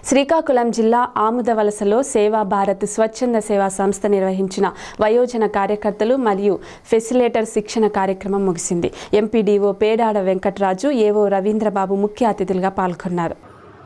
శ్రీకాకుళం జిల్లా ఆముదవలసలో సేవా భారత్ స్వచ్ఛంద సేవా సంస్థ నిర్వహించిన వయోజన కార్యకర్తలు మరియు ఫెసిలేటర్ శిక్షణ కార్యక్రమం ముగిసింది ఎంపీడీఓ పేడాడ వెంకటరాజు ఏవో రవీంద్రబాబు ముఖ్య అతిథులుగా పాల్గొన్నారు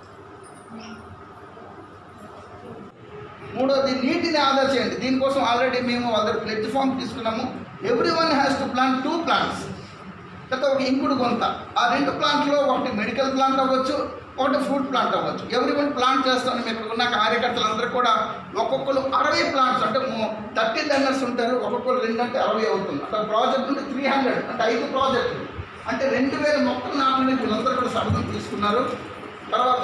మూడోది నీటిని ఆదా చేయండి దీనికోసం ఆల్రెడీ మేము వాళ్ళ దగ్గర ప్లాట్ఫామ్ తీసుకున్నాము every one has to plant two plants లేకపోతే ఒక ఇంకుడు కొంత ఆ రెండు ప్లాంట్లో ఒకటి మెడికల్ ప్లాంట్ అవ్వచ్చు ఒకటి ఫ్రూట్ ప్లాంట్ అవ్వచ్చు ఎవ్రీ వన్ ప్లాంట్ చేస్తాను మేము ఇక్కడ ఉన్న కార్యకర్తలందరూ కూడా ఒక్కొక్కరు అరవై ప్లాంట్స్ అంటే థర్టీ లెర్నర్స్ ఉంటారు ఒక్కొక్కరు రెండు అంటే అరవై అవుతుంది అంటే ప్రాజెక్ట్ నుండి త్రీ హండ్రెడ్ అంటే ఐదు ప్రాజెక్టులు అంటే రెండు వేల మొక్కలు నాటడానికి వీళ్ళందరూ కూడా శబ్దం తీసుకున్నారు తర్వాత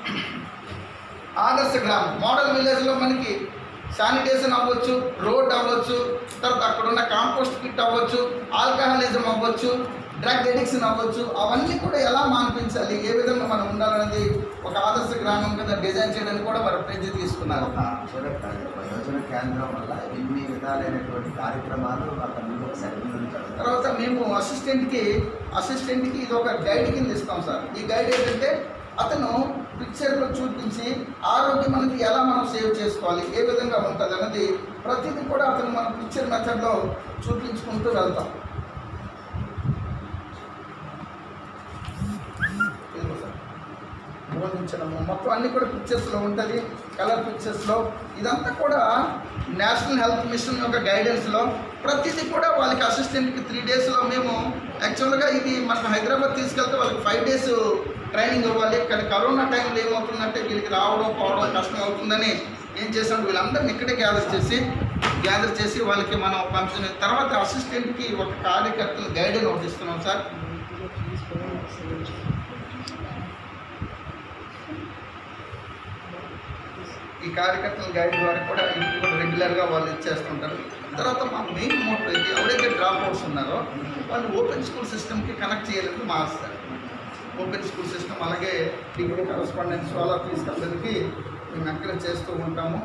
ఆదర్శ గ్రామం మోడల్ విలేజ్లో మనకి శానిటేషన్ అవ్వచ్చు రోడ్ అవ్వచ్చు తర్వాత అక్కడ ఉన్న కాంపోస్ట్ కిట్ అవ్వచ్చు ఆల్కహాలిజం అవ్వచ్చు డ్రగ్ ఎడిక్షన్ అవ్వచ్చు అవన్నీ కూడా ఎలా మాన్పించాలి ఏ విధంగా మనం ఉండాలనేది ఒక ఆదర్శ గ్రామం కింద డిజైన్ చేయడానికి కూడా మరి ప్రయత్నం తీసుకున్నారు ఒక చూడక ప్రయోజన కేంద్రం వల్ల ఎన్ని విధాలైనటువంటి కార్యక్రమాలు అక్కడ నుండి ఒక సర్వే నుండి జరుగుతాయి. తర్వాత మేము అసిస్టెంట్కి అసిస్టెంట్కి ఇది ఒక గైడ్ కింద ఇస్తాం సార్ ఈ గైడ్ ఏంటంటే అతను పిక్చర్లో చూపించి ఆరోగ్యం మనకి ఎలా మనం సేవ్ చేసుకోవాలి ఏ విధంగా ఉంటుంది అనేది ప్రతిదీ కూడా అతను మన పిక్చర్ మెథడ్లో చూపించుకుంటూ వెళ్తాం ఇదిగో సార్ బోధించడము మొత్తం అన్ని కూడా పిక్చర్స్లో ఉంటుంది కలర్ పిక్చర్స్లో ఇదంతా కూడా నేషనల్ హెల్త్ మిషన్ యొక్క గైడెన్స్లో ప్రతిదీ కూడా వాళ్ళకి అసిస్టెంట్కి త్రీ డేస్లో మేము యాక్చువల్గా ఇది మనం హైదరాబాద్ తీసుకెళ్తే వాళ్ళకి ఫైవ్ డేస్ ట్రైనింగ్ ఇవ్వాలి కానీ కరోనా టైంలో ఏమవుతుందంటే వీళ్ళకి రావడం పోవడం కష్టం అవుతుందని ఏం చేసాం వీళ్ళందరిని ఇక్కడే గ్యాదర్ చేసి గ్యాదర్ చేసి వాళ్ళకి మనం పంపిన తర్వాత అసిస్టెంట్కి ఒక కార్యకర్తలు గైడెన్ ఒకటి ఇస్తున్నాం సార్ ఈ కార్యకర్తల గైడ్ ద్వారా కూడా ఇది కూడా రెగ్యులర్గా వాళ్ళు ఇచ్చేస్తుంటారు తర్వాత మా మెయిన్ మోటో ఇది ఎవరైతే డ్రాప్ అవుట్స్ ఉన్నారో వాళ్ళు ఓపెన్ స్కూల్ సిస్టమ్కి కనెక్ట్ చేయాలని మారుస్తారు ఓపెన్ స్కూల్ సిస్టమ్ అలాగే డిగ్రీ కరస్పాండెన్స్ వాళ్ళ తీసుకెళ్ళడానికి మేము ఎంకరేజ్ చేస్తూ ఉంటాము